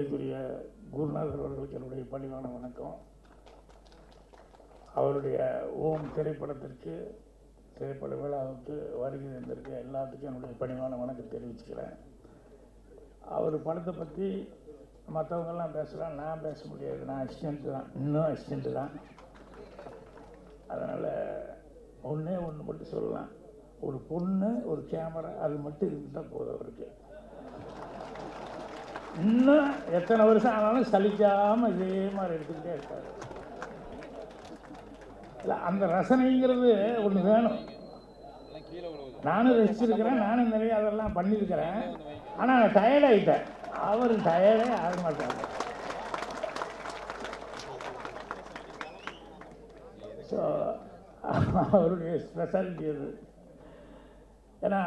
மரியாதைக்குரிய குருநாதர் அவர்களுக்கு என்னுடைய பணிவான வணக்கம் அவருடைய ஓம் திரைப்படத்திற்கு திரைப்பட விழாவுக்கு வருகை தந்திருக்க எல்லாத்துக்கும் என்னுடைய பணிவான வணக்கம் தெரிவிச்சுக்கிறேன் அவர் படத்தை பற்றி மற்றவங்கெல்லாம் பேசலாம் நான் பேச முடியாது நான் அசிஸ்டண்ட்டு தான் இன்னும் அசிஸ்டண்ட்டு தான் அதனால் ஒன்றே ஒன்று மட்டும் சொல்லலாம் ஒரு பொண்ணு ஒரு கேமரா அது மட்டும் இருந்தால் போதும் அவருக்கு இன்னும் எத்தனை வருஷம் ஆனாலும் சலிக்காமல் இதே மாதிரி எடுத்துக்கிட்டே இருப்பார் இல்லை அந்த ரசனைங்கிறது ஒன்று வேணும் நானும் ரசிச்சிருக்கிறேன் நானும் நிறைய அதெல்லாம் பண்ணியிருக்கிறேன் ஆனால் டயர்ட் ஆகிட்டேன் அவர் டயர்டே ஆக மாட்டார் ஸோ அவருடைய ஸ்பெஷாலிட்டி அது ஏன்னா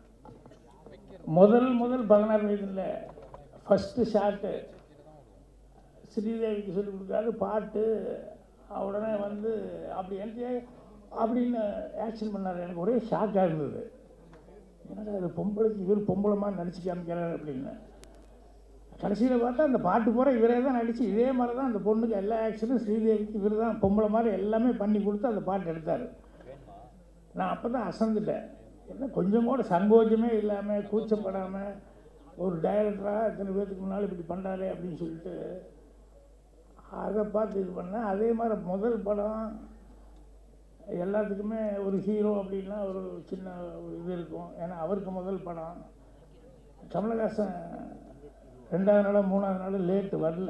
முதல் முதல் பதினாறு வயதில் ஃபஸ்ட்டு ஷாட்டு ஸ்ரீதேவிக்கு சொல்லி கொடுக்காரு பாட்டு உடனே வந்து அப்படி எனக்கு அப்படின்னு ஆக்ஷன் பண்ணார் எனக்கு ஒரே ஷாக்காக இருந்தது என்னடா அது பொம்பளைக்கு இவர் பொம்பளை மாதிரி நடிச்சு காமிக்கிறார் அப்படின்னு கடைசியில் பார்த்தா அந்த பாட்டு பூரா இவரே தான் நடித்து இதே மாதிரி தான் அந்த பொண்ணுக்கு எல்லா ஆக்ஷனும் ஸ்ரீதேவிக்கு இவர் தான் பொம்பளை மாதிரி எல்லாமே பண்ணி கொடுத்து அந்த பாட்டு எடுத்தார் நான் அப்போ தான் அசந்துட்டேன் என்ன கொஞ்சம் கூட சங்கோஜமே இல்லாமல் கூச்சப்படாமல் ஒரு டைரக்டராக இத்தனை பேர்த்துக்கு முன்னால் இப்படி பண்ணுறாரே அப்படின்னு சொல்லிட்டு அதை பார்த்து இது பண்ணேன் அதே மாதிரி முதல் படம் எல்லாத்துக்குமே ஒரு ஹீரோ அப்படின்னா ஒரு சின்ன ஒரு இது இருக்கும் ஏன்னா அவருக்கு முதல் படம் கமலஹாசன் ரெண்டாவது நாள் மூணாவது நாள் லேட்டு வரல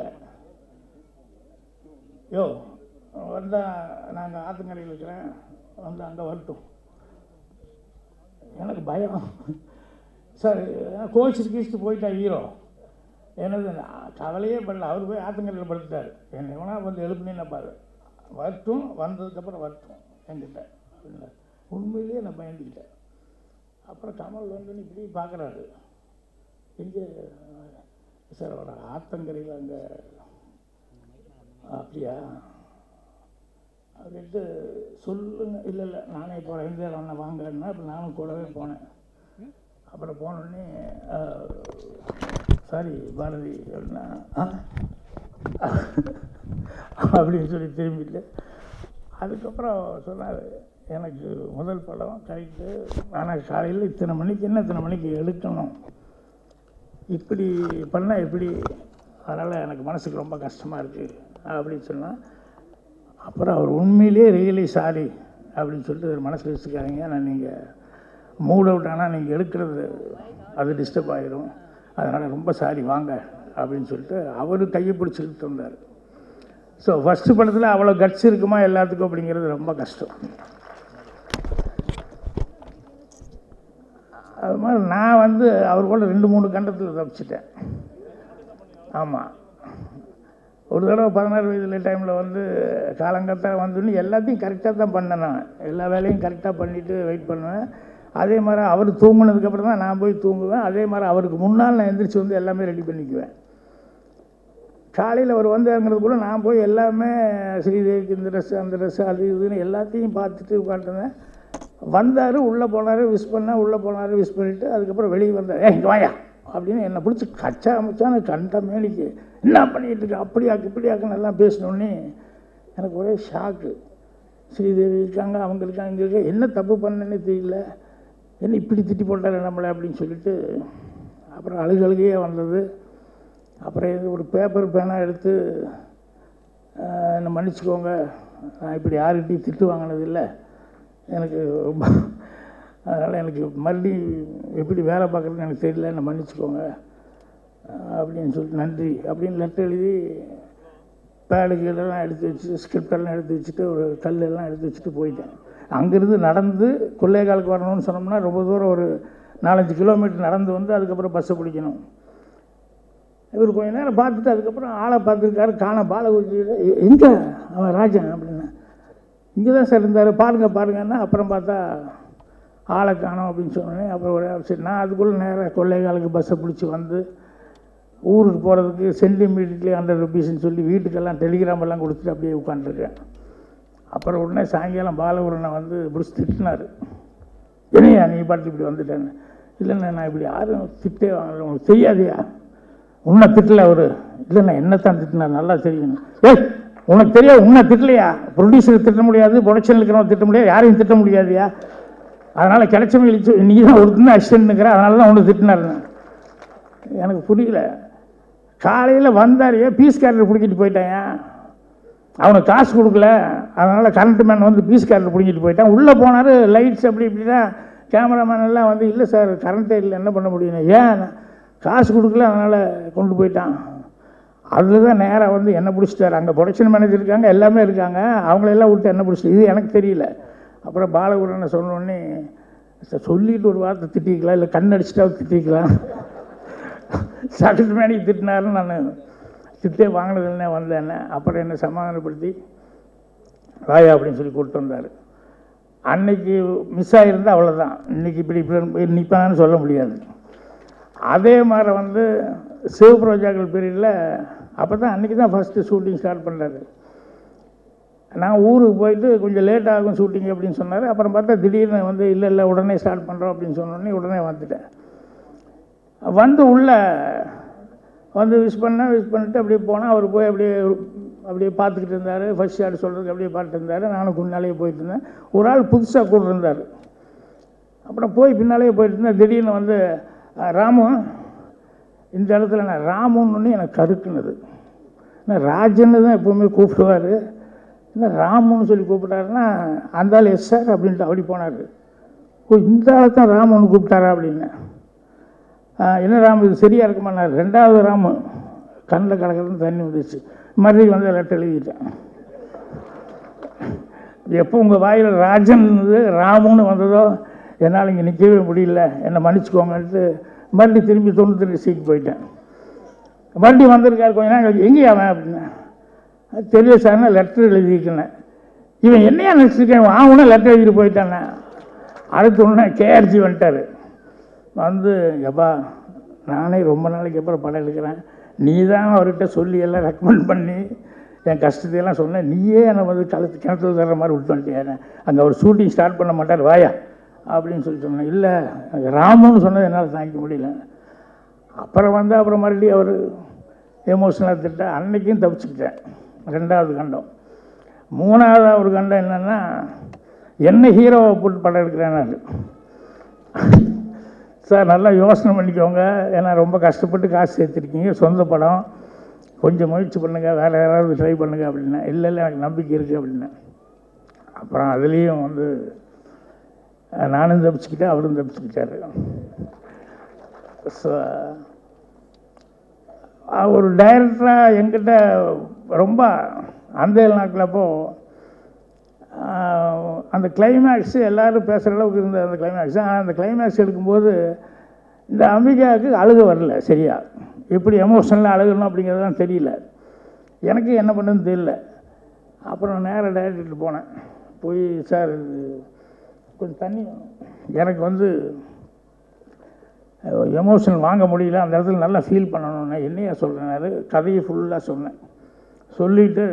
யோ வந்தால் நாங்கள் ஆத்தங்கரையில் இருக்கிறேன் வந்து அங்கே வரட்டும் எனக்கு பயம் சார் கோச்சிட்டு கீச்சிட்டு போயிட்டா ஹீரோ எனது கவலையே பண்ணல அவர் போய் ஆத்தங்கரையில் படுத்துட்டார் என்னை வேணா வந்து எழுப்புனேன்னு பாரு வரட்டும் வந்ததுக்கப்புறம் வரட்டும் என்கிட்ட அப்படின்னா உண்மையிலேயே நான் பயந்துக்கிட்டேன் அப்புறம் கமல் வந்து இப்படி பார்க்குறாரு எங்கே சார் அவர் ஆத்தங்கரையில் அங்கே அப்படியா அப்படின்ட்டு சொல்லுங்க இல்லை இல்லை நானே போகிறேன் இந்த இடம் வாங்கன்னா அப்போ நானும் கூடவே போனேன் அப்புறம் போனோடனே சாரி பாரதி அப்படின்னா "ஆ?" அப்படின்னு சொல்லி திரும்பிட்டு அதுக்கப்புறம் சொன்னார் எனக்கு முதல் படம் கரெக்டு ஆனால் காலையில் இத்தனை மணிக்கு என்ன இத்தனை மணிக்கு எடுக்கணும் இப்படி பண்ணால் எப்படி அதனால் எனக்கு மனசுக்கு ரொம்ப கஷ்டமாக இருக்குது அப்படின்னு சொன்னால் அப்புறம் அவர் உண்மையிலேயே ரியலி சாரி அப்படின்னு சொல்லிட்டு ஒரு மனசு வச்சுக்காதீங்க நான் நீங்கள் மூட் அவுட் ஆனால் நீங்கள் எடுக்கிறது அது டிஸ்டர்ப் ஆகிடும் அதனால் ரொம்ப சாரி வாங்க அப்படின்னு சொல்லிட்டு அவர் கையை பிடிச்சிக்கிட்டு வந்தார் ஸோ ஃபஸ்ட்டு படத்தில் அவ்வளோ கட்ஸ் இருக்குமா எல்லாத்துக்கும் அப்படிங்கிறது ரொம்ப கஷ்டம் அது மாதிரி நான் வந்து அவர் கூட ரெண்டு மூணு கண்டத்தில் தப்பிச்சிட்டேன் ஆமாம் ஒரு தடவை பதினாறு வயதில் டைமில் வந்து காலங்கத்தான் வந்துன்னு எல்லாத்தையும் கரெக்டாக தான் பண்ணேன் நான் எல்லா வேலையும் கரெக்டாக பண்ணிவிட்டு வெயிட் பண்ணுவேன் அதே மாதிரி அவர் தூங்குனதுக்கப்புறம் தான் நான் போய் தூங்குவேன் அதே மாதிரி அவருக்கு முன்னால் நான் எந்திரிச்சு வந்து எல்லாமே ரெடி பண்ணிக்குவேன் காலையில் அவர் வந்தாங்கிறது கூட நான் போய் எல்லாமே ஸ்ரீதேவிக்கு இந்த ட்ரெஸ்ஸு அந்த ட்ரெஸ்ஸு அது இதுன்னு எல்லாத்தையும் பார்த்துட்டு உட்காந்துருந்தேன் வந்தார் உள்ளே போனார் விஷ் பண்ணால் உள்ளே போனார் விஷ் பண்ணிவிட்டு அதுக்கப்புறம் வெளியே வந்தார் ஏ இங்கே வாயா அப்படின்னு என்னை பிடிச்சி கச்சா அமைச்சான்னு கண்ட மேனிக்கு என்ன பண்ணிகிட்டு இருக்க அப்படியாக்கு இப்படியாக்குன்னு எல்லாம் பேசினோடனே எனக்கு ஒரே ஷாக்கு ஸ்ரீதேவி இருக்காங்க அவங்க இருக்காங்க இங்கே இருக்க என்ன தப்பு பண்ணேன்னு தெரியல என்ன இப்படி திட்டி போட்டாரு நம்மளை அப்படின்னு சொல்லிட்டு அப்புறம் அழுகு அழுகையே வந்தது அப்புறம் இது ஒரு பேப்பர் பேனா எடுத்து ஆஹ், என்னை மன்னிச்சுக்கோங்க நான் இப்படி யாருக்கிட்டையும் திட்டு வாங்கினதில்லை எனக்கு ரொம்ப அதனால் எனக்கு மறுபடி எப்படி வேலை பார்க்குறதுன்னு எனக்கு தெரியல என்னை மன்னிச்சுக்கோங்க ஆஹ், அப்படின்னு சொல்லிட்டு நன்றி அப்படின்னு லெட்டர் எழுதி பேடு கீழெல்லாம் எடுத்து வச்சுட்டு ஸ்கிரிப்டெல்லாம் எடுத்து வச்சுட்டு ஒரு கல்லெல்லாம் எடுத்து வச்சுட்டு போயிட்டேன் அங்கேருந்து நடந்து கொள்ளைக்காலுக்கு வரணும்னு சொன்னோம்னா ரொம்ப தூரம் ஒரு நாலஞ்சு கிலோமீட்டர் நடந்து வந்து அதுக்கப்புறம் பஸ்ஸை பிடிக்கணும் இவர் கொஞ்ச நேரம் பார்த்துட்டு அதுக்கப்புறம் ஆளை பார்த்துருக்காரு காண பாலகுச்சி எங்கே அவன் ராஜன் அப்படின்னு இங்கே தான் சார் இருந்தார் பாருங்க பாருங்கன்னா அப்புறம் பார்த்தா ஆளை காணோம் அப்படின்னு சொன்னோன்னே அப்புறம் ஒரே சரி நான் அதுக்குள்ளே நேராக கொள்ளைக்காலுக்கு பஸ்ஸை பிடிச்சி வந்து ஊருக்கு போகிறதுக்கு சென்ட் இமீடியட்லி ஹண்ட்ரட் ருபீஸ்னு சொல்லி வீட்டுக்கெல்லாம் டெலிகிராம் எல்லாம் கொடுத்துட்டு அப்படியே உட்காந்துருக்கேன் அப்புறம் உடனே சாயங்காலம் பாலகுரனை வந்து பிடிச்சி திட்டினார் என்னையா நீ பாட்டு இப்படி வந்துட்டேன்னு இல்லைண்ணே நான் இப்படி யாரும் திட்டே வாங்கல உங்களுக்கு தெரியாதியா உன்னை திட்டல அவர் இல்லை நான் என்னத்தான் திட்டினார் நல்லா தெரியும் ஏய் உனக்கு தெரியாது உன்னை திட்டலையா ப்ரொடியூசரை திட்ட முடியாது ப்ரொடக்ஷனில் இருக்கிறவங்க திட்ட முடியாது யாரையும் திட்ட முடியாதுயா அதனால் கிடைச்சவங்க இழிச்சு நீ தான் ஒருத்தன் அசிஸ்டன்ட்னுக்கிற அதனால தான் உனக்கு திட்டினாருன்னு எனக்கு புரியல காலையில் வந்தாரையே பீஸ் கேரக்டர் பிடிக்கிட்டு போயிட்டாங்க அவனுக்கு காசு கொடுக்கல அதனால் கரண்ட் மேன் வந்து பீஸ் கேரக்டர் பிடிக்கிட்டு போயிட்டான் உள்ளே போனார் லைட்ஸ் அப்படி இப்படின்னா கேமராமேன் எல்லாம் வந்து இல்லை சார் கரண்ட்டே இல்லை என்ன பண்ண முடியும் ஏன் காசு கொடுக்கல அதனால் கொண்டு போயிட்டான் அதுதான் நேராக வந்து என்ன பிடிச்சிட்டாரு அங்கே ப்ரொடக்ஷன் மேனேஜர் இருக்காங்க எல்லாமே இருக்காங்க அவங்களெல்லாம் விட்டு என்ன பிடிச்சிட்டு இது எனக்கு தெரியல அப்புறம் பாலகுரனை சொன்னோடனே சார் சொல்லிட்டு ஒரு வார்த்தை திட்டிக்கலாம் இல்லை கண் அடிச்சுட்டா திட்டிக்கலாம் சட்டத்து மேனி திட்டினாருன்னு நான் திட்டே வாங்கினதுன்னே வந்தேன் அப்புறம் என்னை சமாதானப்படுத்தி வாயா அப்படின்னு சொல்லி கூப்பிட்டு வந்தார் அன்னைக்கு மிஸ் ஆகியிருந்தா அவ்வளோதான் இன்னைக்கு இப்படி இப்படி நிற்பான்னு சொல்ல முடியாது அதே மாதிரி வந்து சிவபிரஜாக்கள் பீரியடில் அப்போ தான் அன்றைக்கி தான் ஃபஸ்ட்டு ஷூட்டிங் ஸ்டார்ட் பண்ணாரு நான் ஊருக்கு போயிட்டு கொஞ்சம் லேட் ஆகும் ஷூட்டிங் அப்படின்னு சொன்னார் அப்புறம் பார்த்தா திடீர்னு வந்து இல்லை இல்லை உடனே ஸ்டார்ட் பண்ணுறோம் அப்படின்னு சொன்னோடனே உடனே வந்துட்டேன் வந்து உள்ள வந்து விஷ் பண்ணேன் விஷ் பண்ணிட்டு அப்படியே போனால் அவர் போய் அப்படியே அப்படியே பார்த்துக்கிட்டு இருந்தார் ஃபர்ஸ்ட் ஷாட் சொல்கிறதுக்கு அப்படியே பார்த்துட்டு இருந்தார் நானும் முன்னாலேயே போயிட்டு இருந்தேன் ஒரு ஆள் புதுசாக கூட இருந்தார் அப்புறம் போய் பின்னாலேயே போயிட்டு இருந்தேன் திடீர்னு வந்து "அஹ், ராமு இந்த இடத்துல நான் ராமுன்னு எனக்கு கருக்குனது நான் ராஜன்னு தான் எப்போவுமே கூப்பிடுவார் என்ன ராமுன்னு சொல்லி கூப்பிட்டாருன்னா அந்த ஆள் எஸ் சார் அப்படின்ட்டு அப்படி போனார் ஓ இந்த ஆள் தான் ராமுன்னு கூப்பிட்டாரா அப்படின்னு "ஆ, என்ன ராமு இது சரியாக இருக்குமாண்ணார் ரெண்டாவது ராமு கண்ணில் கலக்கிறதுன்னு தண்ணி வந்துச்சு மறுபடியும் வந்து லெட்டர் எழுதிட்டேன் எப்போ உங்கள் வாயில் ராஜன் இருந்தது ராமுன்னு வந்ததோ என்னால் இங்கே நிற்கவே முடியல என்னை மன்னிச்சுக்கோங்கன்ட்டு மறுபடியும் திரும்பி தொண்ணூற்றி சீட் போயிட்டேன் மறுபடியும் வந்திருக்காரு கொஞ்ச நேரம் கழிச்சு எங்கேயா அவன் அப்படின்னு அது தெரியல சார்னா லெட்டர் எழுதிக்கினேன் இவன் என்னையா நினச்சிருக்கேன் வாங்கணும் லெட்டர் எழுதிட்டு போயிட்டானே அடுத்த உடனே கேஆர்ஜி வந்துட்டார் வந்து எப்பா நானே ரொம்ப நாளைக்கு அப்புறம் படம் எடுக்கிறேன் நீ தான் அவர்கிட்ட சொல்லி எல்லாம் ரெக்கமெண்ட் பண்ணி என் கஷ்டத்தையெல்லாம் சொன்னேன் நீயே என்னை வந்து கழுத்து கிணத்துல தர்ற மாதிரி விட்டு வந்துட்டியானே அங்கே அவர் ஷூட்டிங் ஸ்டார்ட் பண்ண மாட்டார் வாயா அப்படின்னு சொல்லி சொன்னேன் இல்லை ராமுன்னு சொன்னது என்னால் தாங்கிக்க முடியல அப்புறம் வந்து அப்புறம் மறுபடியும் அவர் எமோஷனலாக திட்ட அன்னைக்கும் தப்பிச்சுக்கிட்டேன் ரெண்டாவது கண்டம் மூணாவது ஒரு கண்டம் என்னென்னா என்ன ஹீரோவை போட்டு படம் எடுக்கிறேன் நான் சார் நல்லா யோசனை பண்ணிக்கோங்க ஏன்னா ரொம்ப கஷ்டப்பட்டு காசு சேர்த்துருக்கீங்க சொந்த படம் கொஞ்சம் முயற்சி பண்ணுங்கள் வேறு யாராவது ட்ரை பண்ணுங்கள் அப்படின்னா இல்லை இல்லை எனக்கு நம்பிக்கை இருக்குது அப்படின்னேன் அப்புறம் அதுலேயும் வந்து அஹ், நானும் தப்பிச்சுக்கிட்டேன் அவரும் தப்பிச்சுக்கிட்டாரு ஸோ ஒரு டைரக்டராக என்கிட்ட ரொம்ப அந்த நாட்களப்போ ஆஹ், அந்த கிளைமேக்ஸு எல்லாரும் பேசுகிற அளவுக்கு இருந்த அந்த கிளைமேக்ஸ் ஆனால் அந்த கிளைமேக்ஸ் எடுக்கும்போது இந்த அம்பிகாவுக்கு அழுக வரல சரியா எப்படி எமோஷனலாக அழுகணும் அப்படிங்கிறதுலாம் தெரியல எனக்கு என்ன பண்ணுன்னு தெரியல அப்புறம் நேராக டைரக்டர்கிட்ட போனேன் போய் சார் இது கொஞ்சம் தண்ணி வேணும் எனக்கு வந்து எமோஷன் வாங்க முடியல அந்த இடத்துல நல்லா ஃபீல் பண்ணணும்னா என்னையா சொல்கிறேனாரு கதையை ஃபுல்லாக சொன்னேன் சொல்லிவிட்டு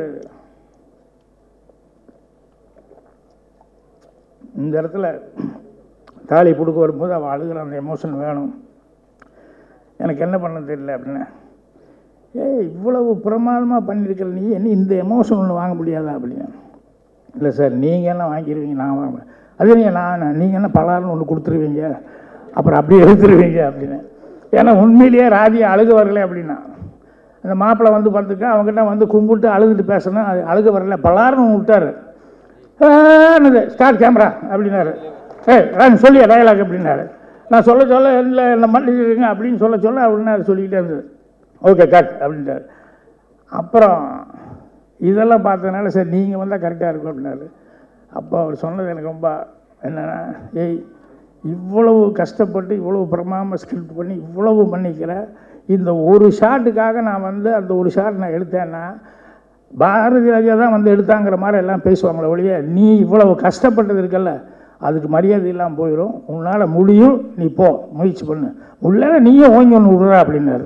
இந்த இடத்துல தாலி கொடுக்க வரும்போது அவள் அழுகிற அந்த எமோஷன் வேணும் எனக்கு என்ன பண்ண தெரியல அப்படின்னு ஏய் இவ்வளவு பிரமாதமாக பண்ணியிருக்கிற நீ என்ன இந்த எமோஷன் ஒன்று வாங்க முடியாதா அப்படின்னு இல்லை சார் நீங்கள் என்ன வாங்கிடுவீங்க நான் வாங்க முடியாது. அது நீங்கள் நான் நீங்கள் என்ன பலாருன்னு ஒன்று கொடுத்துருவீங்க அப்புறம் அப்படியே எடுத்துருவீங்க அப்படின்னு ஏன்னா உண்மையிலேயே ராதியை அழுக வரல அப்படின்னா அந்த மாப்பிள்ளை வந்து பார்த்துக்க அவங்ககிட்ட வந்து கும்பிட்டு அழுதுட்டு பேசணும் அது அழுக வரல பலாருன்னு ஒன்று விட்டாரு என்னது ஸ்டார்ட் கேமரா அப்படின்னாரு ஏய் ராணி சொல்லியா டயலாக் அப்படின்னாரு நான் சொல்ல சொல்ல இல்லை என்ன மன்னிச்சிருங்க அப்படின்னு சொல்ல சொல்ல அப்படின்னு சொல்லிக்கிட்டே இருந்தது ஓகே கட் அப்படின்ட்டாரு அப்புறம் இதெல்லாம் பார்த்ததுனால சரி நீங்கள் வந்தால் கரெக்டாக இருக்கும் அப்படின்னாரு அப்போ அவர் சொன்னது எனக்கு ரொம்ப என்னென்னா ஏய் இவ்வளவு கஷ்டப்பட்டு இவ்வளவு பிரமாம ஸ்கிரிப்ட் பண்ணி இவ்வளவு பண்ணிக்கிற இந்த ஒரு ஷாட்டுக்காக நான் வந்து அந்த ஒரு ஷாட் நான் எடுத்தேன்னா பாரதி ராஜா தான் வந்து எடுத்தாங்கிற மாதிரி எல்லாம் பேசுவாங்களே ஒழிய நீ இவ்வளவு கஷ்டப்பட்டது இருக்கல்ல அதுக்கு மரியாதை இல்லாமல் போயிடும் உன்னால் முடியும் நீ போ முயற்சி பண்ணு உள்ள நீயும் ஓங்கி ஒன்று விடுறா அப்படின்னாரு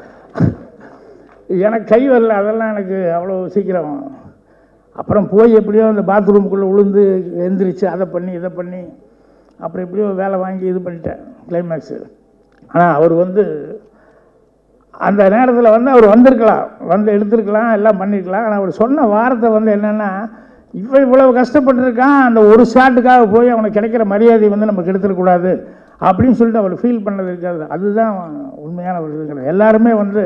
எனக்கு கை வரல அதெல்லாம் எனக்கு அவ்வளோ சீக்கிரம் அப்புறம் போய் எப்படியோ அந்த பாத்ரூமுக்குள்ளே விழுந்து எந்திரிச்சு அதை பண்ணி இதை பண்ணி அப்புறம் எப்படியோ வேலை வாங்கி இது பண்ணிட்டேன் கிளைமேக்ஸு ஆனால் அவர் வந்து அந்த நேரத்தில் வந்து அவர் வந்திருக்கலாம் வந்து எடுத்திருக்கலாம் எல்லாம் பண்ணியிருக்கலாம் ஆனால் அவர் சொன்ன வார்த்தை வந்து என்னென்னா இவன் இவ்வளவு கஷ்டப்பட்டிருக்கான் அந்த ஒரு ஷாட்டுக்காக போய் அவனுக்கு கிடைக்கிற மரியாதை வந்து நம்ம கெடுத்துடக்கூடாது அப்படின்னு சொல்லிட்டு அவர் ஃபீல் பண்ணது இருக்காது அதுதான் உண்மையான ஒரு இது எல்லாருமே வந்து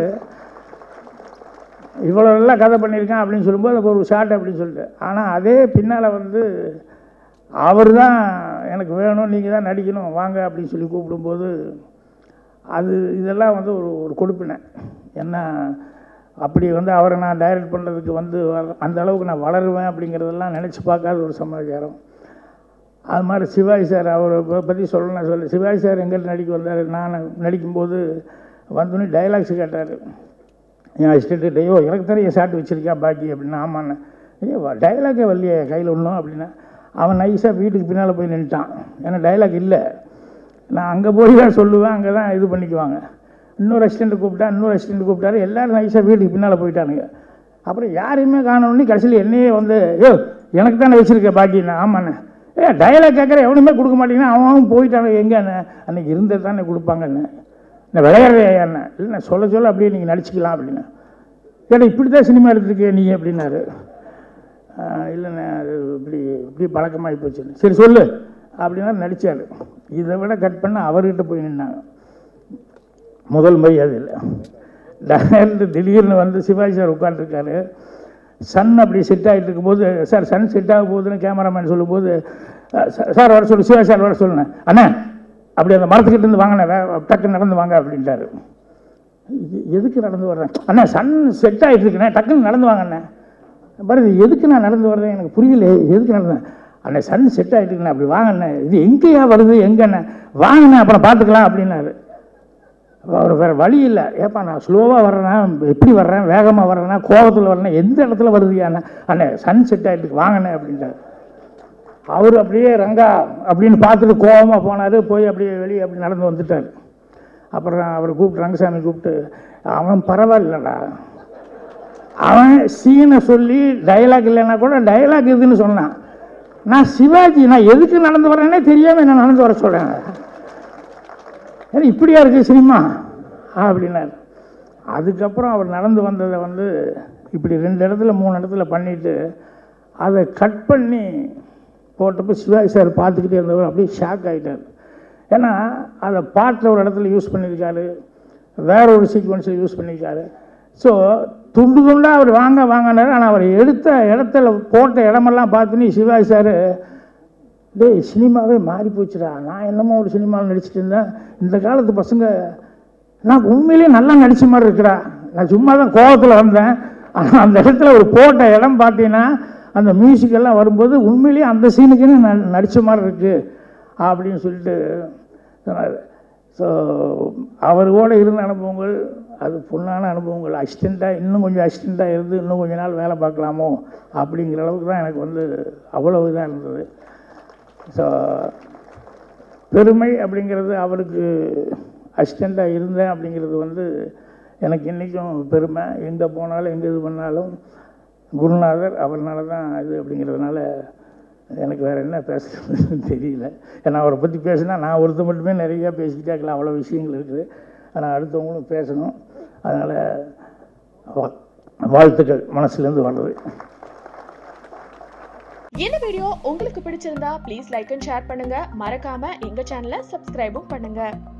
இவ்வளோ நல்லா கதை பண்ணியிருக்கான் அப்படின்னு சொல்லும்போது அப்போ ஒரு ஷாட் அப்படின்னு சொல்லிட்டு ஆனால் அதே பின்னால் வந்து அவர் தான் எனக்கு வேணும் நீங்கள் தான் நடிக்கணும் வாங்க அப்படின்னு சொல்லி கூப்பிடும்போது அது இதெல்லாம் வந்து ஒரு ஒரு கொடுப்பினை என்ன அப்படி வந்து அவரை நான் டைரக்ட் பண்ணுறதுக்கு வந்து வர- அந்த அளவுக்கு நான் வளருவேன் அப்படிங்கிறதெல்லாம் நினச்சி பார்க்காத ஒரு சமாச்சாரம் அது மாதிரி சிவாஜி சார் அவரை ப- பற்றி சொல்லணும் சொல்லி சிவாஜி சார் எங்கிட்ட நடிக்க வந்தார் நான் நடிக்கும்போது வந்தோடனே டைலாக்ஸ் கேட்டார் என் அசிஸ்டண்ட்டு ஐயோ எனக்கு தெரியும் ஷாட் வச்சுருக்கா பாக்கி அப்படின்னா ஆமாண்ணே ஐயோ டைலாக்கே வரலையே கையில் ஒன்றும் அப்படின்னா அவன் நைஸாக வீட்டுக்கு பின்னால் போய் நின்றுட்டான் ஏன்னா டைலாக் இல்லை நான் அங்கே போய் தான் சொல்லுவேன் அங்கே தான் இது பண்ணிக்குவாங்க இன்னொரு அசிஸ்டண்ட் கூப்பிட்டா இன்னொரு அசிஸ்டண்ட் கூப்பிட்டாரு எல்லாரும் நைஸாக வீட்டுக்கு பின்னால் போயிட்டானுங்க அப்புறம் யாரையுமே காணோன்னு கடைசியில் என்னையே வந்து ஐயோ எனக்கு தானே வச்சுருக்க பாக்கிண்ணே ஆமாண்ணே ஏ டைலாக் கேட்குற எவனுமே கொடுக்க மாட்டேங்கன்னா அவன் அவன் போயிட்டானே எங்கண்ணே அன்னைக்கு இருந்தது தானே கொடுப்பாங்கண்ணே நான் விளையாடுறே என்ன இல்லை நான் சொல்ல சொல்ல அப்படியே நீங்கள் நடிச்சுக்கலாம் அப்படின்னா ஏன்னா இப்படி தான் சினிமா எடுத்துருக்கே நீ அப்படின்னாரு ஆஹ் இல்லைண்ணே அது இப்படி இப்படி பழக்கமாகி போச்சுன்னு சரி சொல்லு அப்படின்னா நடித்தார் இதை விட கட் பண்ண அவர்கிட்ட போய் நின்னாங்க முதல் மரியாதையில் டேரக்டர் திடீர்னு வந்து சிவாஜி சார் உட்காந்துருக்காரு சன் அப்படி செட் ஆகிட்டு இருக்கும்போது சார் சன் செட் ஆக போகுதுன்னு கேமராமேன் சொல்லும்போது அஹ் சா- சார் வர சொல்லு சிவாஜி சார் வர சொல்லுண்ணே அண்ணா அப்படி அந்த மரத்துக்கிட்ட இருந்து வாங்கினேன் வே டக்குன்னு நடந்து வாங்க அப்படின்ட்டாரு எ- எதுக்கு நடந்து வர்றேன் அண்ணா சன் செட் ஆகிட்டு இருக்குண்ணே டக்குன்னு நடந்து வாங்க அண்ணே பாரு இது எதுக்கு நான் நடந்து வர்றேன் எனக்கு புரியல எதுக்கு நடந்தேன் அண்ணே சன் செட் ஆகிட்டு இருக்குண்ணே அப்படி வாங்கண்ணே இது எங்கேயா வருது எங்கண்ணே வாங்கண்ணே அப்புறம் பார்த்துக்கலாம் அப்படின்னாரு அவர் வேறு வழி இல்லை ஏப்பா நான் ஸ்லோவாக வர்றேனா எப்படி வர்றேன் வேகமாக வர்றேனா கோபத்தில் வர்றேனா எந்த இடத்துல வருதுயா அண்ணே அண்ணே சன் செட் ஆகிட்டு இருக்கு, வாங்கண்ணே அப்படின்ட்டாரு அவர் அப்படியே ரங்கா அப்படின்னு பார்த்துட்டு கோபமாக போனார் போய் அப்படியே வெளியே அப்படி நடந்து வந்துட்டார் அப்புறம் அவர் கூப்பிட்டு ரங்கசாமி கூப்பிட்டு அவன் பரவாயில்லடா அவன் சீனை சொல்லி டைலாக் இல்லைன்னா கூட டைலாக் இதுன்னு சொன்னான் நான் சிவாஜி நான் எதுக்கு நடந்து வரேனே தெரியாமல் நான் நடந்து வர சொல்கிறேன் ஏன்னா இப்படியா இருக்குது சினிமா அப்படின்னாரு அதுக்கப்புறம் அவர் நடந்து வந்ததை வந்து இப்படி ரெண்டு இடத்துல மூணு இடத்துல பண்ணிட்டு அதை கட் பண்ணி போட்டப்போ சிவாஜி சார் பார்த்துக்கிட்டே இருந்தவர் அப்படியே ஷாக் ஆகிட்டார் ஏன்னா அதை பாட்டில் ஒரு இடத்துல யூஸ் பண்ணியிருக்காரு வேற ஒரு சீக்வன்ஸில் யூஸ் பண்ணியிருக்காரு ஸோ துண்டு துண்டாக அவர் வாங்க வாங்கினாரு ஆனால் அவர் எடுத்த இடத்துல போட்ட இடமெல்லாம் பார்த்துன்னு சிவாஜி சார் டேய் சினிமாவே மாறி போச்சுடா நான் என்னமோ ஒரு சினிமாவில் நடிச்சிட்டு இருந்தேன் இந்த காலத்து பசங்க நான் உண்மையிலேயே நல்லா நடிச்ச மாதிரி இருக்கிறா நான் சும்மா தான் கோவத்தில் வந்தேன் ஆனால் அந்த இடத்துல ஒரு போட்ட இடம் பார்த்தீங்கன்னா அந்த மியூசிக் எல்லாம் வரும்போது உண்மையிலேயே அந்த சீனுக்குன்னு நான் நடித்த மாதிரி இருக்கு அப்படின்னு சொல்லிட்டு சொன்னார் ஸோ அவர் கூட இருந்த அனுபவங்கள் அது பொண்ணான அனுபவங்கள் அசிஸ்டண்ட்டாக இன்னும் கொஞ்சம் அசிஸ்டண்ட்டாக இருந்து இன்னும் கொஞ்ச நாள் வேலை பார்க்கலாமோ அப்படிங்கிற அளவுக்கு தான் எனக்கு வந்து அவ்வளோ இதாக இருந்தது ஸோ பெருமை அப்படிங்கிறது அவருக்கு அசிஸ்டண்ட்டாக இருந்தேன் அப்படிங்கிறது வந்து எனக்கு இன்றைக்கும் பெருமை எங்கே போனாலும் எங்கே இது பண்ணாலும் குருநாதர் அவர்னால தான் இது அப்படிங்கிறதுனால எனக்கு வேறு என்ன பேசுறதுன்னு தெரியல ஏன்னா அவரை பற்றி பேசினா நான் ஒருத்தர் மட்டுமே நிறையா பேசிக்கிட்டே இருக்கலாம் அவ்வளோ விஷயங்கள் இருக்குது ஆனால் அடுத்தவங்களும் பேசணும் அதனால் வா- வாழ்த்துக்கள் மனசுலேருந்து வர்றது இந்த வீடியோ உங்களுக்கு பிடிச்சிருந்தா ப்ளீஸ் லைக் அண்ட் ஷேர் பண்ணுங்க மறக்காம எங்க சேனலை சப்ஸ்கிரைபும் பண்ணுங்க